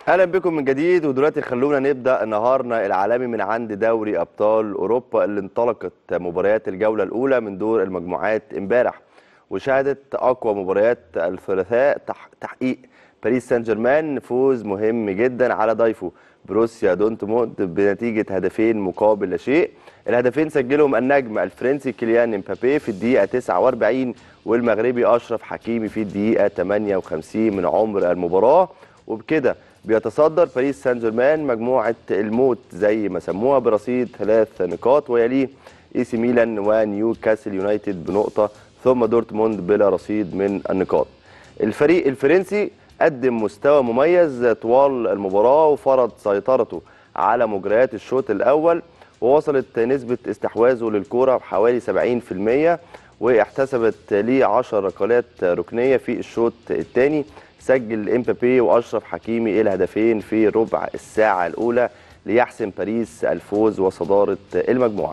اهلا بكم من جديد ودلوقتي خلونا نبدا نهارنا العالمي من عند دوري ابطال اوروبا اللي انطلقت مباريات الجوله الاولى من دور المجموعات امبارح وشهدت اقوى مباريات الثلاثاء تح- تحقيق باريس سان جيرمان فوز مهم جدا على ضيفه بروسيا دونتموند بنتيجه هدفين مقابل لا شيء الهدفين سجلهم النجم الفرنسي كيليان امبابي في الدقيقه 49 والمغربي اشرف حكيمي في الدقيقه 58 من عمر المباراه وبكده بيتصدر باريس سان جيرمان مجموعه الموت زي ما سموها برصيد ثلاث نقاط ويليه اي سي ميلان ونيوكاسل يونايتد بنقطه ثم دورتموند بلا رصيد من النقاط. الفريق الفرنسي قدم مستوى مميز طوال المباراه وفرض سيطرته على مجريات الشوط الاول ووصلت نسبه استحواذه للكره بحوالي 70% واحتسبت ليه 10 ركلات ركنيه في الشوط الثاني سجل امبابي واشرف حكيمي الهدفين في ربع الساعه الاولى ليحسم باريس الفوز وصداره المجموعه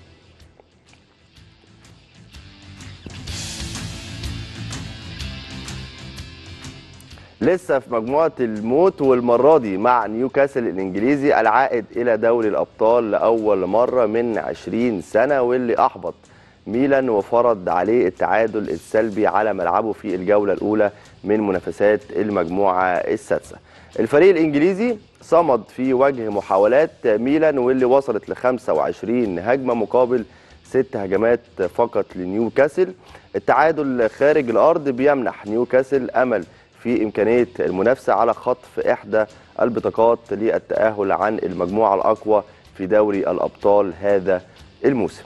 لسه في مجموعه الموت والمره دي مع نيوكاسل الانجليزي العائد الى دوري الابطال لاول مره من 20 سنه واللي احبط ميلان وفرض عليه التعادل السلبي على ملعبه في الجوله الاولى من منافسات المجموعه السادسه. الفريق الانجليزي صمد في وجه محاولات ميلان واللي وصلت ل 25 هجمه مقابل ست هجمات فقط لنيوكاسل. التعادل خارج الارض بيمنح نيوكاسل امل في امكانيه المنافسه على خطف احدى البطاقات للتاهل عن المجموعه الاقوى في دوري الابطال هذا الموسم.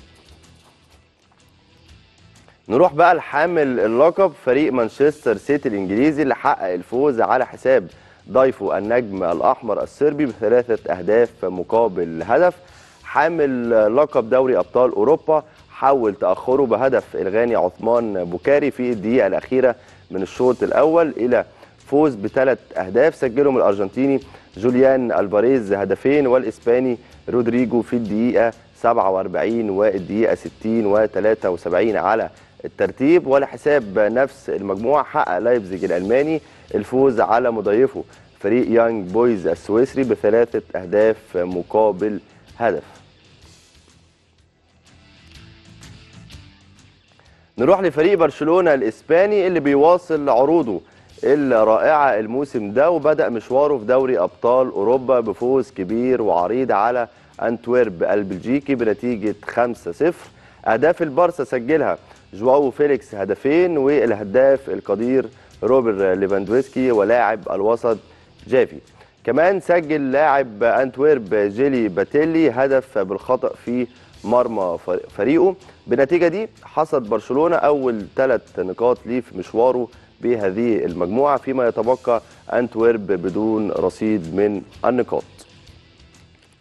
نروح بقى لحامل اللقب فريق مانشستر سيتي الانجليزي اللي حقق الفوز على حساب ضيفه النجم الاحمر الصربي بثلاثه اهداف مقابل هدف حامل لقب دوري ابطال اوروبا حول تاخره بهدف الغاني عثمان بوكاري في الدقيقه الاخيره من الشوط الاول الى فوز بثلاث اهداف سجلهم الارجنتيني جوليان الباريز هدفين والاسباني رودريجو في الدقيقه 47 والدقيقه 60 و73 على الترتيب ولحساب نفس المجموعه حقق لايبزيج الالماني الفوز على مضيفه فريق يانج بويز السويسري بثلاثه اهداف مقابل هدف نروح لفريق برشلونه الاسباني اللي بيواصل عروضه الرائعه الموسم ده وبدا مشواره في دوري ابطال اوروبا بفوز كبير وعريض على انتويرب البلجيكي بنتيجه 5-0 اهداف البارسا سجلها جواو فيليكس هدفين والهداف القدير روبر ليفاندوسكي ولاعب الوسط جافي كمان سجل لاعب انتويرب جيلي باتيلي هدف بالخطا في مرمى فريقه بالنتيجه دي حصد برشلونه اول ثلاث نقاط ليه في مشواره بهذه المجموعه فيما يتبقى انتويرب بدون رصيد من النقاط